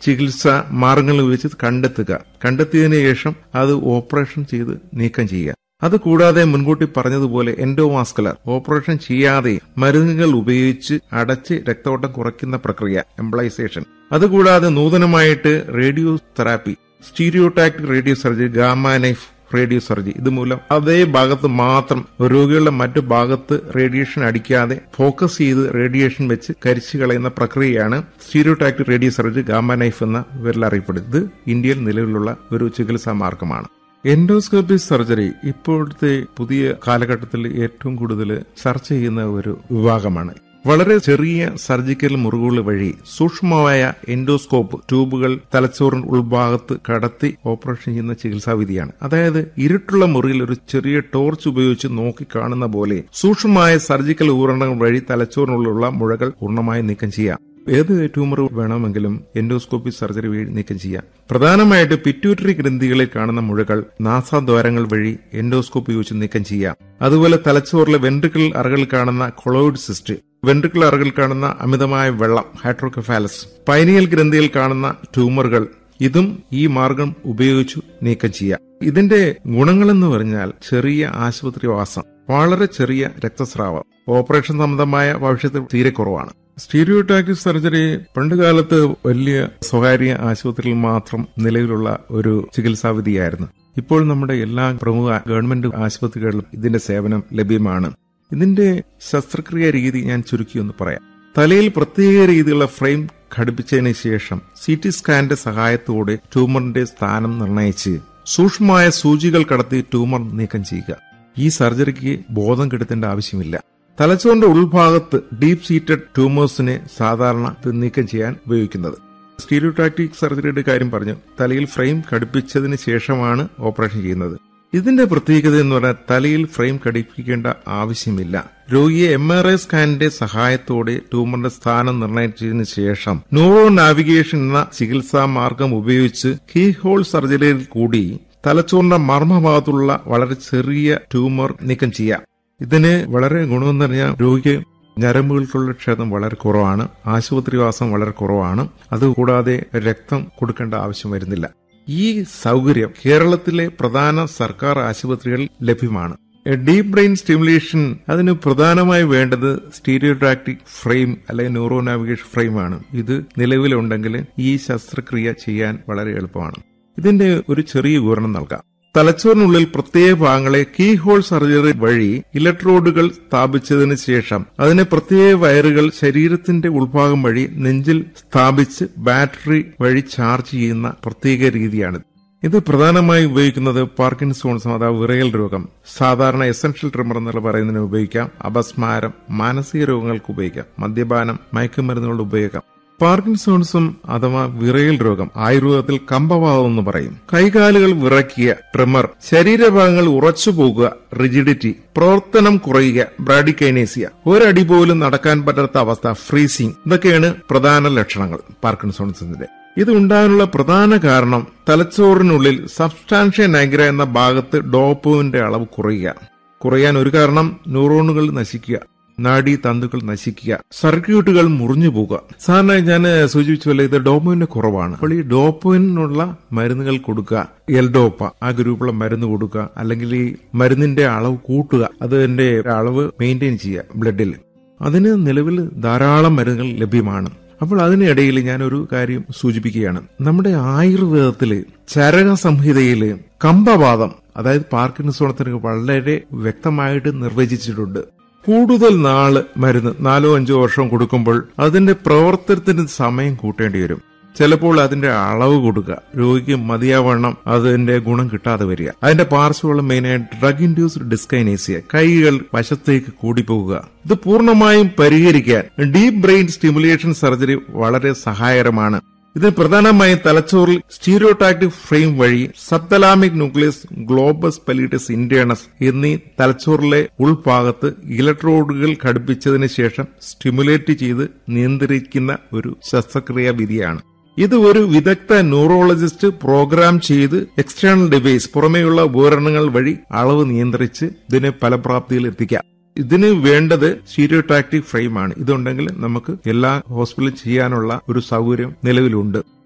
ചികിത്സ മാർഗങ്ങൾ ഉപയോഗിച്ച് കണ്ടെത്തുക കണ്ടെത്തിയതിനു ശേഷം അത് ഓപ്പറേഷൻ ചെയ്ത് നീക്കം ചെയ്യുക അത് കൂടാതെ മുൻകൂട്ടി പറഞ്ഞതുപോലെ എൻഡോവാസ്കുലർ ഓപ്പറേഷൻ ചെയ്യാതെ മരുന്നുകൾ ഉപയോഗിച്ച് അടച്ച് രക്തോട്ടം കുറയ്ക്കുന്ന പ്രക്രിയ എംപ്ലൈസേഷൻ അതുകൂടാതെ നൂതനമായിട്ട് radiotherapy stereotactic radiosurgery gamma knife radiosurgery ഇതുമൂലം അതേ ഭാഗത്ത് മാത്രം രോഗികളുടെ മറ്റു ഭാഗത്ത് റേഡിയേഷൻ അടിക്കാതെ ഫോക്കസ് ചെയ്ത് റേഡിയേഷൻ വെച്ച് കരിച്ചു കളയുന്ന പ്രക്രിയയാണ് stereotactic radiosurgery gamma knife എന്ന പേരിൽ അറിയപ്പെടുന്നത് ഇത് ഇന്ത്യയിൽ നിലവിലുള്ള ഒരു ചികിത്സാ മാർഗമാണ് എൻഡോസ്കോപ്പി സർജറി ഇപ്പോഴത്തെ പുതിയ കാലഘട്ടത്തിൽ ഏറ്റവും കൂടുതൽ ചർച്ച ചെയ്യുന്ന ഒരു വിഭാഗമാണ് വളരെ ചെറിയ സർജിക്കൽ മുറിവുകൾ വഴി സൂക്ഷ്മമായ എൻഡോസ്കോപ്പ് ട്യൂബുകൾ തലച്ചോറിൻ ഉൾഭാഗത്ത് കടത്തി ഓപ്പറേഷൻ ചെയ്യുന്ന ചികിത്സാവിധിയാണ് അതായത് ഇരുട്ടുള്ള മുറിയിൽ ഒരു ചെറിയ ടോർച്ച് ഉപയോഗിച്ച് നോക്കി കാണുന്ന പോലെ സൂക്ഷ്മമായ സർജിക്കൽ ഉപകരണങ്ങൾ വഴി തലച്ചോറിനുള്ളിലുള്ള മുഴകൾ പൂർണ്ണമായി നീക്കം ചെയ്യാം ഏത് ട്യൂമർ വേണമെങ്കിലും എൻഡോസ്കോപ്പി സർജറി വഴി നീക്കം ചെയ്യാം പ്രധാനമായിട്ട് പിറ്റ്യൂട്ടറി ഗ്രന്ഥികളിൽ കാണുന്ന മുഴകൾ നാസാദ്വാരങ്ങൾ വഴി എൻഡോസ്കോപ്പി ഉപയോഗിച്ച് നീക്കം ചെയ്യാം അതുപോലെ തലച്ചോറിലെ വെൻട്രിക്കിൾ അറകളിൽ കാണുന്ന കൊളോയിഡ് സിസ്റ്റ് വെൻട്രിക്കിൾ അറകളിൽ കാണുന്ന അമിതമായ വെള്ളം ഹൈഡ്രോകഫാലസ് പൈനിയൽ ഗ്രന്ഥിയിൽ കാണുന്ന ട്യൂമറുകൾ ഇതും ഈ മാർഗം ഉപയോഗിച്ചു നീക്കം ചെയ്യാം ഇതിന്റെ ഗുണങ്ങളെന്ന് പറഞ്ഞാൽ ചെറിയ ആശുപത്രിവാസം വളരെ ചെറിയ രക്തസ്രാവം ഓപ്പറേഷൻ സംബന്ധമായ ഭവിഷ്യത്ത് തീരെ കുറവാണ് സ്റ്റീരിയോടാക്ടിക് സർജറി പണ്ടുകാലത്ത് വലിയ സ്വകാര്യ ആശുപത്രിയിൽ മാത്രം നിലവിലുള്ള ഒരു ചികിത്സാവിധിയായിരുന്നു ഇപ്പോൾ നമ്മുടെ എല്ലാ പ്രമുഖ ഗവൺമെന്റ് ആശുപത്രികളിലും ഇതിന്റെ സേവനം ലഭ്യമാണ് ഇതിന്റെ ശസ്ത്രക്രിയ രീതി ഞാൻ ചുരുക്കിയൊന്ന് പറയാം തലയിൽ പ്രത്യേക രീതിയിലുള്ള ഫ്രെയിം ഘടിപ്പിച്ചതിന് ശേഷം സി ടി സ്കാന്റെ സഹായത്തോടെ ട്യൂമറിന്റെ സ്ഥാനം നിർണയിച്ച് സൂക്ഷ്മമായ സൂചികൾ കടത്തി ട്യൂമർ നീക്കം ചെയ്യുക ഈ സർജറിക്ക് ബോധം കെടുത്തേണ്ട ആവശ്യമില്ല തലച്ചോറിന്റെ ഉൾഭാഗത്ത് ഡീപ് സീറ്റഡ് ട്യൂമേഴ്സിനെ സാധാരണ നീക്കം ചെയ്യാൻ ഉപയോഗിക്കുന്നത് സ്റ്റീരിയോടാക്ടിക് സർജറിയുടെ കാര്യം പറഞ്ഞു തലയിൽ ഫ്രെയിം ഘടിപ്പിച്ചതിന് ശേഷമാണ് ഓപ്പറേഷൻ ചെയ്യുന്നത് ഇതിന്റെ പ്രത്യേകത എന്ന് പറഞ്ഞാൽ തലയിൽ ഫ്രെയിം ഘടിപ്പിക്കേണ്ട ആവശ്യമില്ല രോഗിയെ എം ആർ ഐ സ്കാനിന്റെ സഹായത്തോടെ ട്യൂമറിന്റെ സ്ഥാനം നിർണയിച്ചതിന് ശേഷം ന്യൂറോ നാവിഗേഷൻ എന്ന ചികിത്സാ മാർഗം ഉപയോഗിച്ച് കീ ഹോൾ സർജറിയിൽ കൂടി തലച്ചോറിന്റെ മർമ്മഭാഗത്തുള്ള വളരെ ചെറിയ ട്യൂമർ നീക്കം ചെയ്യാം ഇതിന് വളരെ ഗുണമെന്ന് പറഞ്ഞാൽ രോഗിക്ക് ഞരമ്പുകൾക്കുള്ള ക്ഷതം വളരെ കുറവാണ് ആശുപത്രിവാസം വളരെ കുറവാണ് അതുകൂടാതെ രക്തം കൊടുക്കേണ്ട ആവശ്യം വരുന്നില്ല ഈ സൗകര്യം കേരളത്തിലെ പ്രധാന സർക്കാർ ആശുപത്രികളിൽ ലഭ്യമാണ് ഡീപ് ബ്രെയിൻ സ്റ്റിമുലേഷൻ അതിന് പ്രധാനമായി വേണ്ടത് സ്റ്റീരിയോടാക്ടിക് ഫ്രെയിം അല്ലെങ്കിൽ ന്യൂറോ നാവിഗേഷൻ ഫ്രെയിമാണ് ഇത് നിലവിലുണ്ടെങ്കിൽ ഈ ശസ്ത്രക്രിയ ചെയ്യാൻ വളരെ എളുപ്പമാണ് ഇതിന്റെ ഒരു ചെറിയ വിവരണം നൽകാം തലച്ചോറിനുള്ളിൽ പ്രത്യേക ഭാഗങ്ങളെ കീ ഹോൾ സർജറി വഴി ഇലക്ട്രോഡുകൾ സ്ഥാപിച്ചതിന് ശേഷം അതിനെ പ്രത്യേക വയറുകൾ ശരീരത്തിന്റെ ഉൾഭാഗം വഴി നെഞ്ചിൽ സ്ഥാപിച്ച് ബാറ്ററി വഴി ചാർജ് ചെയ്യുന്ന പ്രത്യേക രീതിയാണ് ഇത് പ്രധാനമായി ഉപയോഗിക്കുന്നത് പാർക്കിൻസോൺസ് അഥവാ വിറയൽ രോഗം സാധാരണ എസൻഷ്യൽ ട്രിമർ എന്നുള്ള പറയുന്നതിന് ഉപയോഗിക്കാം അപസ്മാരം മാനസിക രോഗങ്ങൾക്ക് ഉപയോഗിക്കാം മദ്യപാനം മയക്കുമരുന്നുകളുടെ ഉപയോഗം പാർക്കിൻസോൺസും അഥവാ വിറയൽ രോഗം ആയുർവേദത്തിൽ കമ്പവാദം എന്ന് പറയും കൈകാലുകൾ വിറയ്ക്കുക ട്രിമർ ശരീരഭാഗങ്ങൾ ഉറച്ചു പോകുക റിജിഡിറ്റി പ്രവർത്തനം കുറയുക ബ്രാഡിക്കൈനേസിയ ഒരടി പോലും നടക്കാൻ പറ്റാത്ത അവസ്ഥ ഫ്രീസിംഗ് ഇതൊക്കെയാണ് പ്രധാന ലക്ഷണങ്ങൾ പാർക്കിൻസോൺസിന്റെ ഇത് ഉണ്ടാകാനുള്ള പ്രധാന കാരണം തലച്ചോറിനുള്ളിൽ സബ്സ്റ്റാൻഷ്യ നൈഗ്ര എന്ന ഭാഗത്ത് ഡോപ്പുവിന്റെ അളവ് കുറയുക കുറയാൻ ഒരു കാരണം ന്യൂറോണുകൾ നശിക്കുക നാഡീ തന്തുക്കൾ നശിക്കുക സർക്യൂട്ടുകൾ മുറിഞ്ഞു പോകുക സാറിന് ഞാൻ സൂചിപ്പിച്ച പോലെ ഇത് ഡോപ്പുവിന്റെ കുറവാണ് അപ്പോൾ ഈ ഡോപ്പുവിനുള്ള മരുന്നുകൾ കൊടുക്കുക എൽഡോപ്പ ആ ഗ്രൂപ്പുള്ള മരുന്ന് കൊടുക്കുക അല്ലെങ്കിൽ ഈ മരുന്നിന്റെ അളവ് കൂട്ടുക അതിന്റെ അളവ് മെയിൻറ്റെയിൻ ചെയ്യുക ബ്ലഡിൽ അതിന് നിലവിൽ ധാരാളം മരുന്നുകൾ ലഭ്യമാണ് അപ്പോൾ അതിനിടയിൽ ഞാനൊരു കാര്യം സൂചിപ്പിക്കുകയാണ് നമ്മുടെ ആയുർവേദത്തില് ചരക സംഹിതയില് കമ്പവാദം അതായത് പാർക്കിൻസോണത്തിന് വളരെ വ്യക്തമായിട്ട് നിർവചിച്ചിട്ടുണ്ട് കൂടുതൽ നാള് മരുന്ന് നാലോ അഞ്ചോ വർഷം കൊടുക്കുമ്പോൾ അതിന്റെ പ്രവർത്തനത്തിന് സമയം കൂട്ടേണ്ടി വരും ചിലപ്പോൾ അതിന്റെ അളവ് കൊടുക്കുക രോഗിക്ക് മതിയാവണ്ണം അതിന്റെ ഗുണം കിട്ടാതെ വരിക അതിന്റെ പാർശ്വഫലം മെയിനായിട്ട് ഡ്രഗ് ഇൻഡ്യൂസ്ഡ് ഡിസ്കൈനേസിയ കൈകൾ വശത്തേക്ക് കൂടിപ്പോകുക ഇത് പൂർണ്ണമായും പരിഹരിക്കാൻ ഡീപ് ബ്രെയിൻ സ്റ്റിമുലേഷൻ സർജറി വളരെ സഹായകരമാണ് ഇത് പ്രധാനമായും തലച്ചോറിൽ സ്റ്റീരിയോടാക്ടിക് ഫ്രെയിം വഴി സബ്തലാമിക് ന്യൂക്ലിയസ് ഗ്ലോബസ് പലീറ്റസ് ഇന്റേണസ് എന്നീ തലച്ചോറിലെ ഉൾഭാഗത്ത് ഇലക്ട്രോഡുകൾ ഘടിപ്പിച്ചതിന് ശേഷം സ്റ്റിമുലേറ്റ് ചെയ്ത് നിയന്ത്രിക്കുന്ന ഒരു ശസ്ത്രക്രിയാ വിധിയാണ് ഇത് ഒരു വിദഗ്ധ ന്യൂറോളജിസ്റ്റ് പ്രോഗ്രാം ചെയ്ത് എക്സ്റ്റേണൽ ഡിവൈസ് പുറമേയുള്ള ഉപകരണങ്ങൾ വഴി അളവ് നിയന്ത്രിച്ച് ഇതിനെ ഫലപ്രാപ്തിയിൽ എത്തിക്കാം ഇതിന് വേണ്ടത് സ്റ്റീരിയോടാക്ടിക് ഫ്രെയിമാണ് ഇതുണ്ടെങ്കിൽ നമുക്ക് എല്ലാ ഹോസ്പിറ്റലിൽ ചെയ്യാനുള്ള ഒരു സൗകര്യം നിലവിലുണ്ട്